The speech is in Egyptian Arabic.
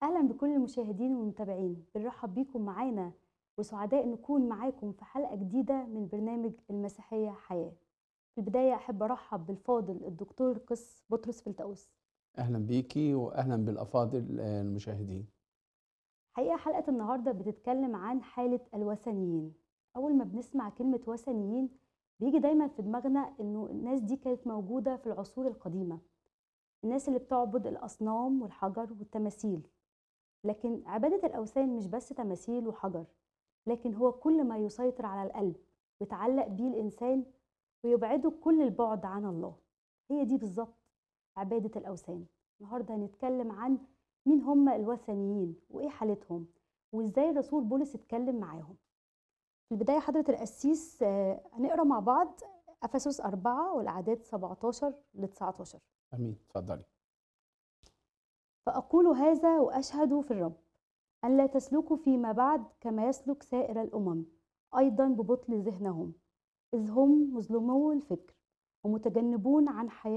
أهلا بكل المشاهدين والمتابعين بنرحب بيكم معانا وسعداء نكون معاكم في حلقة جديدة من برنامج المسيحية حياة في البداية أحب أرحب بالفاضل الدكتور قس بطرس فلتأوس اهلا بيكي واهلا بالافاضل آه، المشاهدين حقيقة حلقة النهاردة بتتكلم عن حالة الوثنيين أول ما بنسمع كلمة وثنيين بيجي دايما في دماغنا إنه الناس دي كانت موجودة في العصور القديمة الناس اللي بتعبد الأصنام والحجر والتماثيل لكن عبادة الأوثان مش بس تماثيل وحجر لكن هو كل ما يسيطر على القلب ويتعلق بيه الإنسان ويبعده كل البعد عن الله هي دي بالظبط عبادة الأوثان النهاردة هنتكلم عن مين هم الوثنيين وإيه حالتهم وإزاي الرسول بولس اتكلم معاهم في البداية حضرة القسيس آه، هنقرأ مع بعض أفسس أربعة والأعداد 17 ل 19 امين اتفضلي فأقول هذا وأشهد في الرب أن لا تسلكوا فيما بعد كما يسلك سائر الأمم أيضا ببطل ذهنهم إذ هم مظلمو الفكر ومتجنبون عن حياة